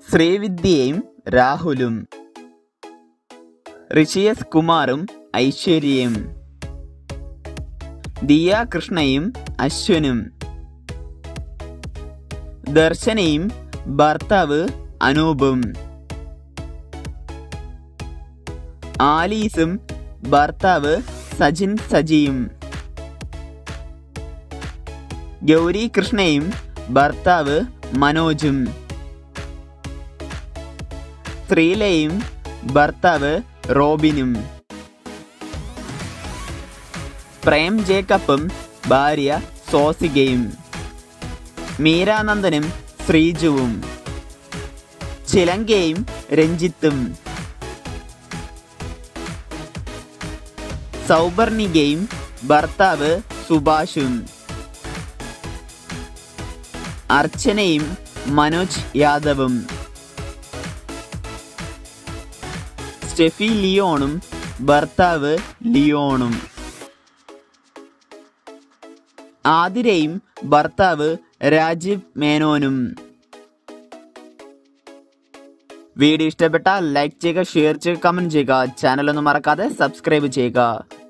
ശ്രീവിദ്യയും രാഹുലും ഋഷിയസ് കുമാറും ഐശ്വര്യയും ദിയ കൃഷ്ണയും അശ്വനും ദർശനയും ഭർത്താവ് അനൂപും ആലീസും ഭർത്താവ് സജിൻ സജിയും ഗൗരി കൃഷ്ണയും ഭർത്താവ് മനോജും ശ്രീലയും ഭർത്താവ് റോബിനും പ്രേം ജേക്കബും ഭാര്യ സോസികയും മീരാനന്ദനും ശ്രീജുവും ചിലങ്കയും രഞ്ജിത്തും സൗപർണികയും ഭർത്താവ് സുഭാഷും അർച്ചനയും മനോജ് യാദവും സ്റ്റെഫി ലിയോണും ഭർത്താവ് ലിയോണും ആതിരയും ഭർത്താവ് രാജീവ് മേനോനും വീഡിയോ ഇഷ്ടപ്പെട്ടാൽ ലൈക്ക് ചെയ്യുക ഷെയർ ചെയ്യുക കമൻറ്റ് ചെയ്യുക ചാനൽ ഒന്നും മറക്കാതെ സബ്സ്ക്രൈബ് ചെയ്യുക